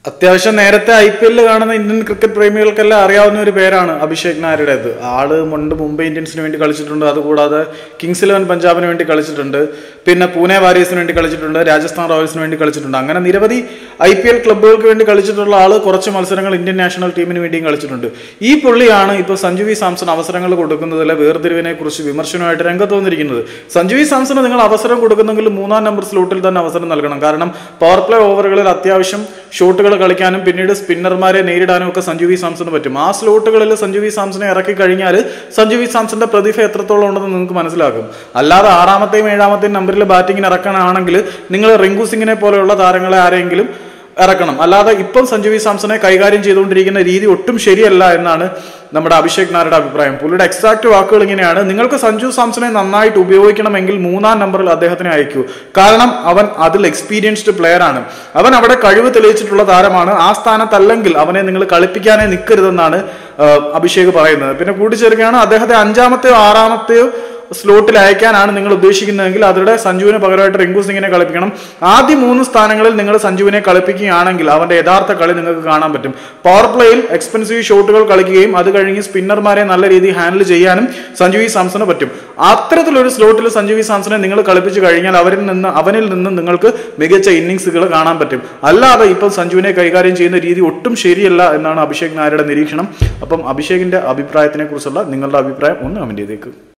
അത്യാവശ്യം നേരത്തെ I P എല്ലിൽ കാണുന്ന ഇന്ത്യൻ ക്രിക്കറ്റ് പ്രേമികൾക്കെല്ലാം അറിയാവുന്ന ഒരു പേരാണ് അഭിഷേക് നായരുടേത് ആള് മുണ്ട് മുംബൈ ഇന്ത്യൻസിന് വേണ്ടി കളിച്ചിട്ടുണ്ട് അതുകൂടാതെ കിങ്സ് ഇലവൻ പഞ്ചാബിന് വേണ്ടി കളിച്ചിട്ടുണ്ട് പിന്നെ പൂനെ വാരിയേഴ്സിന് വേണ്ടി കളിച്ചിട്ടുണ്ട് രാജസ്ഥാൻ റോയൽസിന് വേണ്ടി കളിച്ചിട്ടുണ്ട് അങ്ങനെ നിരവധി ഐ പി എൽ ക്ലബ്ബുകൾക്ക് വേണ്ടി കളിച്ചിട്ടുള്ള ആള് കുറച്ച് മത്സരങ്ങൾ ഇന്ത്യൻ നാഷണൽ ടീമിന് വേണ്ടിയും കളിച്ചിട്ടുണ്ട് ഈ പുള്ളിയാണ് ഇപ്പോൾ സഞ്ജു വി സാംസൺ അവസരങ്ങൾ കൊടുക്കുന്നതിലെ വേർതിരിവിനെ കുറിച്ച് വിമർശനമായിട്ട് രംഗത്ത് വന്നിരിക്കുന്നത് സഞ്ജു വി സാംസണ് നിങ്ങൾ അവസരം കൊടുക്കുന്നെങ്കിൽ മൂന്നാം നമ്പർ സ്ലോട്ടിൽ തന്നെ അവസരം നൽകണം കാരണം പവർ പ്ലേ ഓവറുകളിൽ അത്യാവശ്യം ഷോട്ടുകൾ കളിക്കാനും പിന്നീട് സ്പിന്നർമാരെ നേരിടാനും ഒക്കെ സഞ്ജു വി സാംസണ് പറ്റും ആ സ്ലോട്ടുകളിൽ സഞ്ജു വി സാംസനെ ഇറക്കി കഴിഞ്ഞാൽ സഞ്ജു വി സാംസന്റെ പ്രതിഭ എത്രത്തോളം ഉണ്ടെന്ന് നിങ്ങൾക്ക് മനസ്സിലാക്കും അല്ലാതെ ആറാമത്തെയും ഏഴാമത്തെയും നമ്പറിൽ ബാറ്റിങ്ങിന് ഇറക്കാനാണെങ്കിൽ നിങ്ങൾ റിങ്കു സിംഗിനെ പോലെയുള്ള താരങ്ങളെ ആരെങ്കിലും ഇറക്കണം അല്ലാതെ ഇപ്പം സഞ്ജു വി സാംസനെ കൈകാര്യം ചെയ്തുകൊണ്ടിരിക്കുന്ന രീതി ഒട്ടും ശരിയല്ല എന്നാണ് നമ്മുടെ അഭിഷേക് നായരുടെ അഭിപ്രായം പുള്ളിയുടെ എക്സാക്ട് വാക്കുകൾ ഇങ്ങനെയാണ് നിങ്ങൾക്ക് സഞ്ജു സാംസനെ നന്നായിട്ട് ഉപയോഗിക്കണമെങ്കിൽ മൂന്നാം നമ്പറിൽ അദ്ദേഹത്തിനെ അയക്കൂ കാരണം അവൻ അതിൽ എക്സ്പീരിയൻസ്ഡ് പ്ലെയർ ആണ് അവൻ അവിടെ കഴിവ് തെളിയിച്ചിട്ടുള്ള താരമാണ് ആ സ്ഥാനത്തല്ലെങ്കിൽ അവനെ നിങ്ങൾ കളിപ്പിക്കാനേ നിൽക്കരുതെന്നാണ് ആ, അഭിഷേക് പറയുന്നത് പിന്നെ കൂട്ടിച്ചേർക്കുകയാണ് അദ്ദേഹത്തെ അഞ്ചാമത്തെയോ ആറാമത്തെയോ സ്ലോട്ടിൽ അയക്കാനാണ് നിങ്ങൾ ഉദ്ദേശിക്കുന്നതെങ്കിൽ അതിലൂടെ സഞ്ജുവിന് പകരമായിട്ട് റിങ്കു സിംഗിനെ കളിപ്പിക്കണം ആദ്യ മൂന്ന് സ്ഥാനങ്ങളിൽ നിങ്ങൾ സഞ്ജുവിനെ കളിപ്പിക്കുകയാണെങ്കിൽ അവന്റെ യഥാർത്ഥ കളി നിങ്ങൾക്ക് കാണാൻ പറ്റും പവർ പ്ലേയിൽ എക്സ്പെൻസീവ് ഷോട്ടുകൾ കളിക്കുകയും അത് കഴിഞ്ഞ് സ്പിന്നർമാരെ നല്ല രീതിയിൽ ഹാൻഡിൽ ചെയ്യാനും സഞ്ജു വി സാംസണ് പറ്റും അത്തരത്തിലൊരു സ്ലോട്ടിൽ സഞ്ജു വി സാംസനെ നിങ്ങൾ കളിപ്പിച്ചു കഴിഞ്ഞാൽ അവരിൽ നിന്ന് അവനിൽ നിന്ന് നിങ്ങൾക്ക് മികച്ച ഇന്നിങ്സുകൾ കാണാൻ പറ്റും അല്ലാതെ ഇപ്പം സഞ്ജുവിനെ കൈകാര്യം ചെയ്യുന്ന രീതി ഒട്ടും ശരിയല്ല എന്നാണ് അഭിഷേക് നായരുടെ നിരീക്ഷണം അപ്പം അഭിഷേകിന്റെ അഭിപ്രായത്തിനെ കുറിച്ചുള്ള നിങ്ങളുടെ അഭിപ്രായം ഒന്ന് കമന്റ് ചെയ്തേക്ക്